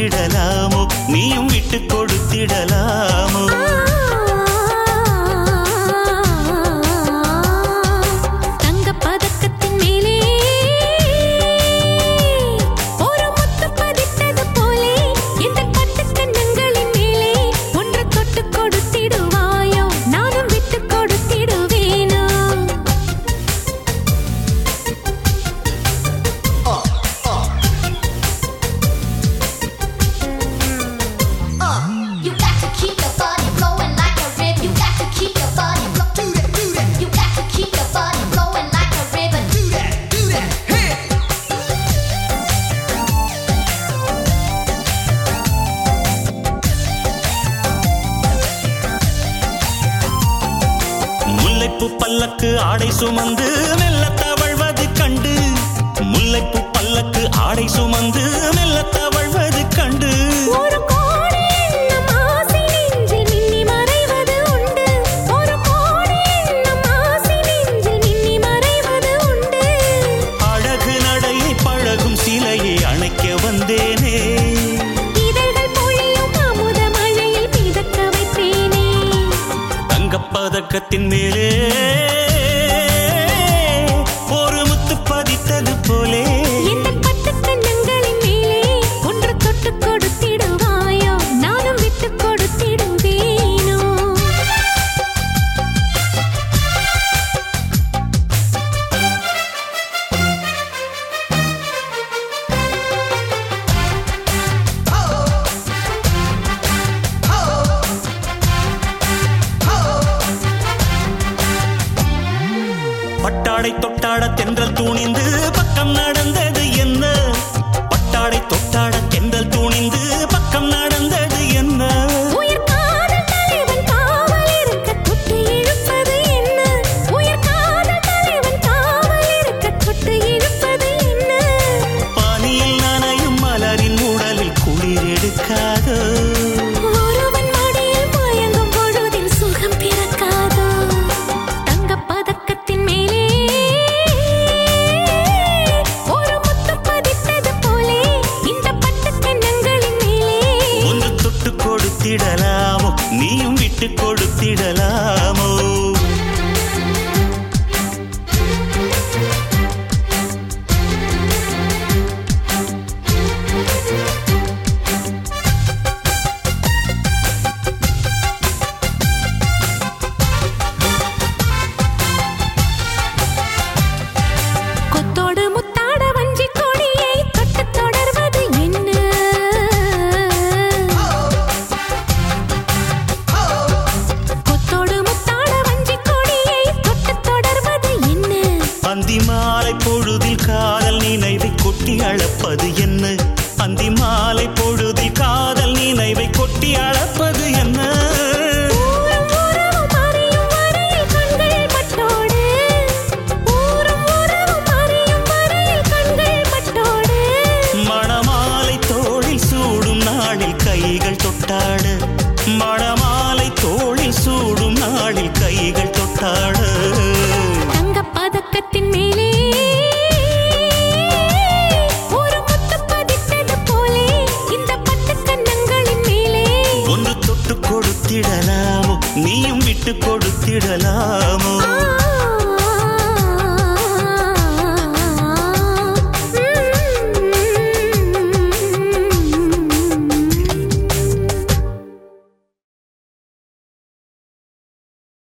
கொடுத்திடலாமோ நீயும் விட்டு கொடுத்திடலாமோ தங்கப் பதக்கத்தின் மேலே ஒரு முத்து பதித்தது போலே எந்தன் பட்டுக் கன்னங்களின் மேலே ஒன்று தொட்டுக் கொடுத்திடுவாயோ நானும் விட்டுக் கொடுத்திடுவேனோ You got to keep your body flowing like a river. You got to keep your body flow. Do that, do that. You got to keep your body flowing like a river. Do that, do that. Hey. முல்லைப்பூ பல்லக்கு ஆடை சுமந்து மெல்ல தவழ்வது கண்டு முல்லைப்பூ பல்லக்கு ஆடை சுமந்து மெல்ல தவழ்வது கண்டு ஒரு கோடி எண்ணம் ஆசை நெஞ்சில் மின்னி மறைவது உண்டு ஒரு கோடி எண்ணம் ஆசை நெஞ்சில் மின்னி மறைவது உண்டு அழகு நடையை பழகும் சிலையை அணைக்க வந்தேனே இதழ்கள் பொழியும் அமுத மழையில் மிதக்க வைப்பேனே தங்கப்பதக்கத்தின் மேலே ஒரு முத்து பதித்தது போலே எந்தன் பட்டுக் கன்னங்களின் மேலே ஒன்று தொட்டுக் கொடுத்திடுவாயோ நானும் விட்டுக் கொடுத்திடுவேனோ பட்டாடை தொட்டாட தென்றல் தூணிந்து பக்கம் நடந்தது என்ன பட்டாடை தொட்டாட தென்றல் தூணிந்து பக்கம் நடந்தது என்ன உயிர் காதல் தலைவன் காவல் இருக்க தொட்டு இழுப்பது என்ன உயிர் காதல் தலைவன் காவல் இருக்க தொட்டு இழுப்பது என்ன பனியில் நனையும் மலரின் உடலில் குளிர் எடுக்காதோ ஒருவன் மடியில் மயங்கும் பொழுதில் சுகம் பிறக்காதோ தங்கப் பதக்கத்தின் மேலே ஒரு முத்து பதித்தது போலே இந்த பட்டுக் கன்னங்களின் மேலே ஒன்று தொட்டு கொடுத்திடலாமோ நீயும் விட்டு கொடுத்திடலாமோ கொத்தோடு முத்தாட வஞ்சி கொடியை தொட்டு தொடர்வது என்ன கொத்தோடு முத்தாட வஞ்சி கொடியை தொட்டு தொடர்வது என்ன அந்தி மாலை பொழுதில் காதல் நினைவை கொட்டி அளப்பது என்ன அந்தி மாலை பொழுதில் காதல் நினைவை கொட்டி அளப்பது என்ன ஊரும் உறவும் அறியும் வரையில் கண்கள் மட்டோடு ஊரும் உறவும் அறியும் வரையில் கண்கள் மட்டோடு மணமாலை தோளில் சூடும் நாளில் கைகள் தொட்டாட மணமாலை தோளில் சூடும் நாளில் கைகள் தொட்டாட தங்கப் பதக்கத்தின் மேலே ஒரு முத்து பதித்தது போலே இந்த பட்டுக் கன்னங்களின் மேலே ஒன்று தொட்டு கொடுத்திடலாமோ நீயும் விட்டு கொடுத்திடலாமோ